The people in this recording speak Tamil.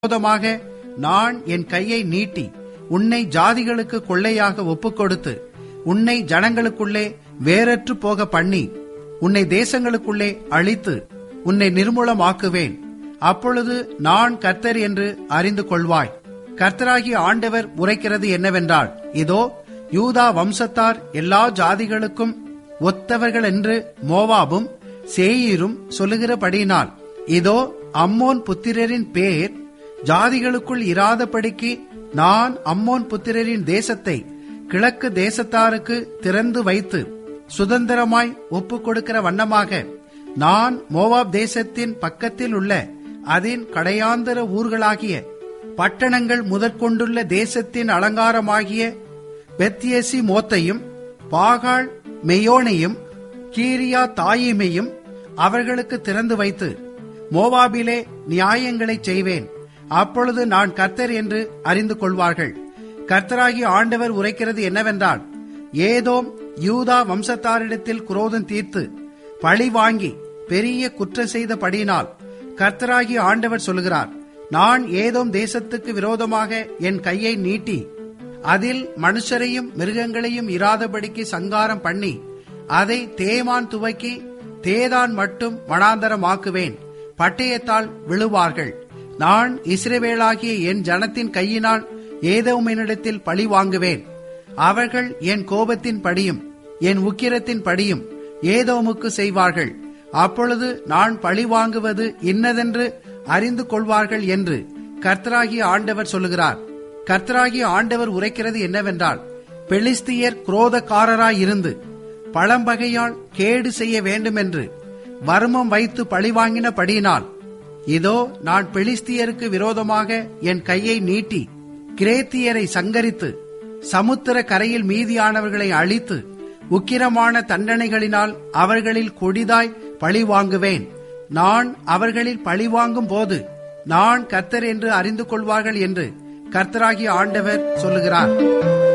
விரோதமாக நான் என் கையை நீட்டி உன்னை ஜாதிகளுக்கு கொள்ளையாக ஒப்புக்கொடுத்து உன்னை ஜனங்களுக்குள்ளே வேறற்று போக பண்ணி உன்னை தேசங்களுக்குள்ளே அழித்து உன்னை நிர்மூலமாக்குவேன் அப்பொழுது நான் கர்த்தர் என்று அறிந்து கொள்வாய் கர்த்தராகிய ஆண்டவர் உரைக்கிறது என்னவென்றால் இதோ யூதா வம்சத்தார் எல்லா ஜாதிகளுக்கும் ஒத்தவர்கள் என்று மோவாபும் சேயீரும் சொல்லுகிறபடியினால் இதோ அம்மோன் புத்திரரின் பேர் ஜாதிகளுக்குள் இராதபடிக்கு நான் அம்மோன் புத்திரரின் தேசத்தை கிழக்கு தேசத்தாருக்கு திறந்து வைத்து சுதந்திரமாய் ஒப்புக் கொடுக்கிற வண்ணமாக நான் மோவாப் தேசத்தின் பக்கத்தில் உள்ள அதன் கடையாந்தர ஊர்களாகிய பட்டணங்கள் முதற்கொண்டுள்ள தேசத்தின் அலங்காரமாகிய பெத்தியசி மோத்தையும் பாகால் மெயோனையும் கீரியா தாயிமையும் அவர்களுக்கு திறந்து வைத்து மோவாபிலே நியாயங்களைச் செய்வேன் அப்பொழுது நான் கர்த்தர் என்று அறிந்து கொள்வார்கள் கர்த்தராகிய ஆண்டவர் உரைக்கிறது என்னவென்றால் ஏதோம் யூதா வம்சத்தாரிடத்தில் குரோதம் தீர்த்து பழி வாங்கி பெரிய குற்றம் செய்தபடியினால் கர்த்தராகிய ஆண்டவர் சொல்கிறார் நான் ஏதோம் தேசத்துக்கு விரோதமாக என் கையை நீட்டி அதில் மனுஷரையும் மிருகங்களையும் இராதபடிக்கு சங்காரம் பண்ணி அதை தேமான் துவக்கி தேதான் மட்டும் வனாந்தரமாக்குவேன் பட்டயத்தால் விழுவார்கள் நான் இஸ்ரவேலாகிய என் ஜனத்தின் கையினால் ஏதோமினிடத்தில் பழி வாங்குவேன் அவர்கள் என் கோபத்தின் படியும் என் உக்கிரத்தின் படியும் ஏதோமுக்கு செய்வார்கள் அப்பொழுது நான் பழி வாங்குவது இன்னதென்று அறிந்து கொள்வார்கள் என்று கர்த்தராகிய ஆண்டவர் சொல்லுகிறார் கர்த்தராகிய ஆண்டவர் உரைக்கிறது என்னவென்றால் பெலிஸ்தியர் குரோதக்காரராயிருந்து பழம்பகையால் கேடு செய்ய வேண்டுமென்று வர்மம் வைத்து பழிவாங்கினபடியினால் இதோ நான் பெலிஸ்தியருக்கு விரோதமாக என் கையை நீட்டி கிரேத்தியரை சங்கரித்து சமுத்திர கரையில் மீதியானவர்களை அழித்து உக்கிரமான தண்டனைகளினால் அவர்களில் கொடிதாய் பழி வாங்குவேன் நான் அவர்களில் பழி வாங்கும் போது நான் கர்த்தர் என்று அறிந்து கொள்வார்கள் என்று கர்த்தராகிய ஆண்டவர் சொல்லுகிறார்